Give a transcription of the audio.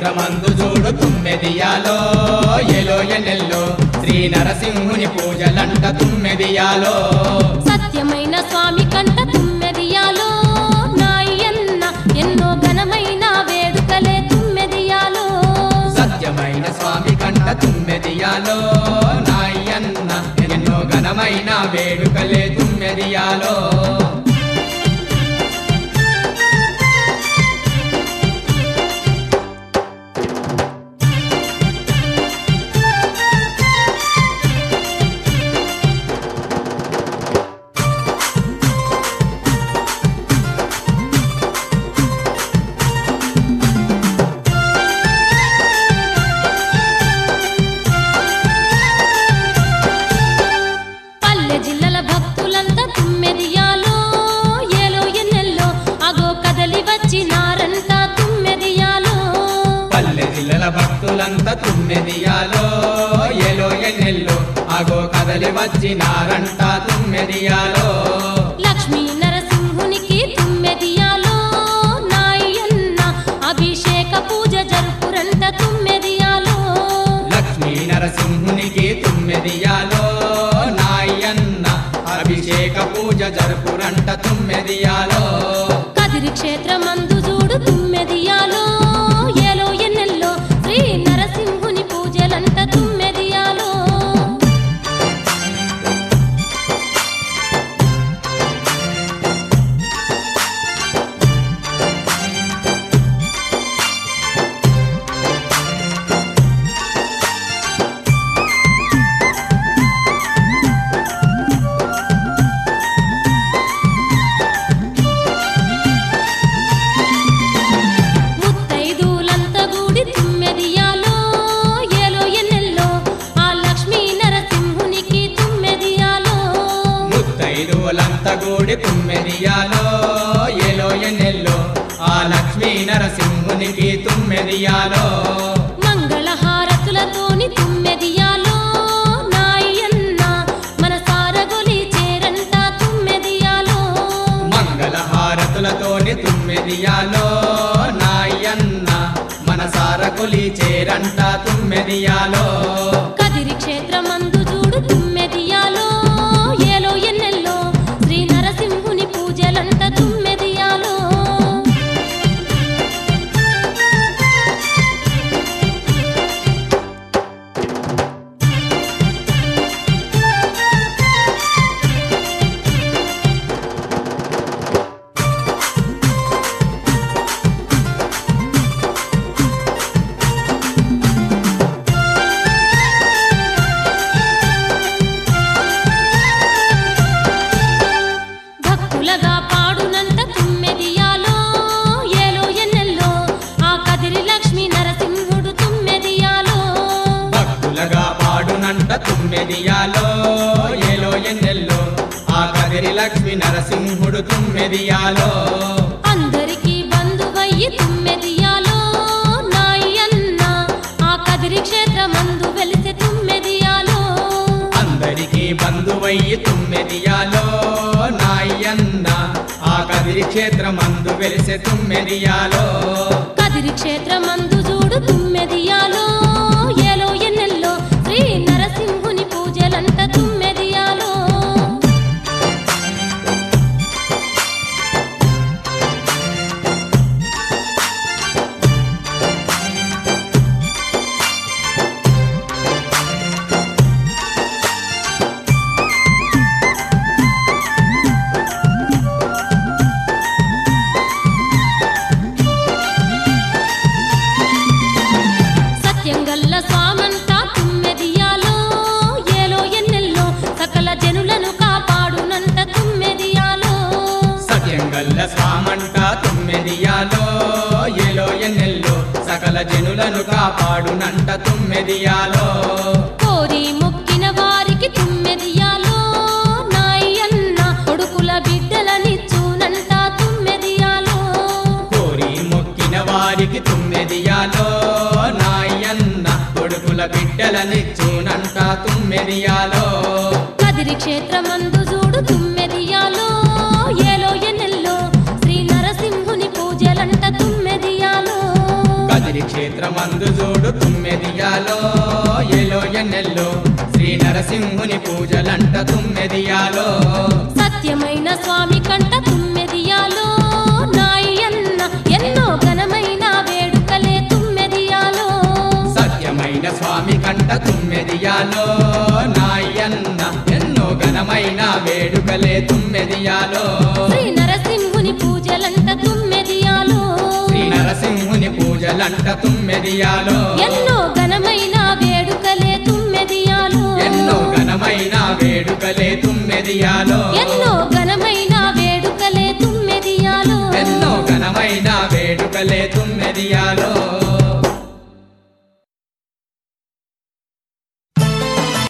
క్షేత్రమందు చూడు తుమ్మెదియాలో ఎలో ఎన్నెల్లో శ్రీ నరసింహుని పూజలంట తుమ్మెదియాలో సత్యమైన స్వామి కంట తుమ్మెదియాలో నాయన్న ఎన్నో ఘనమైన వేడుకలే తుమ్మెదియాలో సత్యమైన స్వామి కంట తుమ్మెదియాలో నాయన్న ఎన్నో ఘనమైన వేడుకలే తుమ్మెదియాలో పల్లె జిల్లల భక్తులంతా తుమ్మెదియాలో ఏలో ఎన్నెల్లో అగో కదలి వచ్చినారంట తుమ్మెదియాలో పల్లె జిల్లల భక్తులంతా తుమ్మెదియాలో ఎలో ఎన్నెల్లో అగో కదలి వచ్చినారంట తుమ్మెదియాలో లక్ష్మీ నరసింహునికి తుమ్మెదియాలో నాయన్న అభిషేక పూజ జరుపురంట తుమ్మెదియాలో లక్ష్మీ నరసింహునికి తుమ్మెదియాలో నాయన్న అభిషేక పూజ జరుపురంట తుమ్మెదియాలో కదిరి క్షేత్రమందు చూడు తుమ్మెదియాలో ఏలో ఎన్నెల్లో శ్రీ నరసింహుని పూజలంట తుమ్మెదియాలో ముత్తైదులంతా గూడి తుమ్మెదియాలో ఏలో ఎన్నెల్లో ఆ లక్ష్మీ నరసింహునికి తుమ్మెదియాలో ముత్తైదువులంతా గూడి తుమ్మెదియాలో ఎలో ఎన్నెల్లో ఆ లక్ష్మీ నరసింహునికి తుమ్మెదియాలో మంగళహారతులతోని తుమ్మెదియాలో నాయన్న మన సారగొలి చేరంట తుమ్మెదియాలో మంగళహారతులతోని తుమ్మెదియాలో నాయన్న మనసార కొలి చేరంట తుమ్మెదియాలో కదిరి క్షేత్రమందు చూడు తుమ్మెదియాలో ఏలో ఎన్నెల్లో శ్రీ నరసింహుని పూజలంట తుమ్మెదియాలో భక్తులగా పాడునంత తుమ్మెదియాలో ఏలో ఎన్నెల్లో ఆ కదిరి లక్ష్మీ నరసింహుడు తుమ్మెదియాలో భక్తులగా పాడునంట తుమ్మెదియాలో ఏలో ఎన్నెల్లో ఆ కదిరి లక్ష్మి నరసింహుడు తుమ్మెదియాలో అందరికీ బంధువయ్యి తుమ్మెదియాలో నాయన్న ఆ కదిరి క్షేత్రమందు వెలిసె తుమ్మెదియాలో అందరికీ బంధువయ్యి తుమ్మెదియాలో నాయన్న ఆ కదిరి క్షేత్రమందు వెలిసె తుమ్మెదియాలో కదిరి క్షేత్రమందు చూడు తుమ్మెదియాలో ఏలో ఎన్నెల్లో శ్రీ నరసింహుని పూజలంట తుమ్మెదియాలో సత్యంగల్ల స్వామంతా తుమ్మెదియాలో ఏలో ఎన్నెల్లో సకల జనులను కాపాడునంట తుమ్మెదియాలో సత్యంగల్ల స్వామంట తుమ్మెదియాలో ఏలో ఎన్నెల్లో సకల జనులను కాపాడునంట తుమ్మెదియాలో కోరి మొక్కిన వారికి తుమ్మెదియాలో నాయన్న కొడుకుల బిడ్డలనిచ్చునంట తుమ్మెదియాలో కోరి మొక్కిన వారికి తుమ్మెదియాలో నాయన్న కొడుకుల బిడ్డలనిచ్చునంట తుమ్మెదియాలో కదిరి క్షేత్రమందు చూడు తుమ్మెదియాలో ఏలో ఎన్నెల్లో శ్రీ నరసింహుని పూజలంట తుమ్మెదియాలో కదిరి క్షేత్ర క్షేత్రమందు చూడు తుమ్మెదియాలో ఎలో ఎన్నెల్లో శ్రీ నరసింహుని పూజలంట తుమ్మెదియాలో సత్యమైన స్వామి కంట తుమ్మెదియాలో నాయన్న ఎన్నో ఘనమైన వేడుకలే తుమ్మెదియాలో సత్యమైన స్వామి కంట తుమ్మెదియాలో నాయన్న ఎన్నో ఘనమైన వేడుకలే తుమ్మెదియాలో శ్రీ నరసింహుని పూజలంట తుమ్మెదియాలో శ్రీ నరసింహుని పూజలంట తుమ్మెదియాలో ఎన్నో ఘనమైన వేడుకలే తుమ్మెదియాలో ఎన్నో ఘనమైన వేడుకలే తుమ్మెదియాలో ఎన్నో ఘనమైన వేడుకలే తుమ్మెదియాలో ఎన్నో ఘనమైన వేడుకలే తుమ్మెదియాలో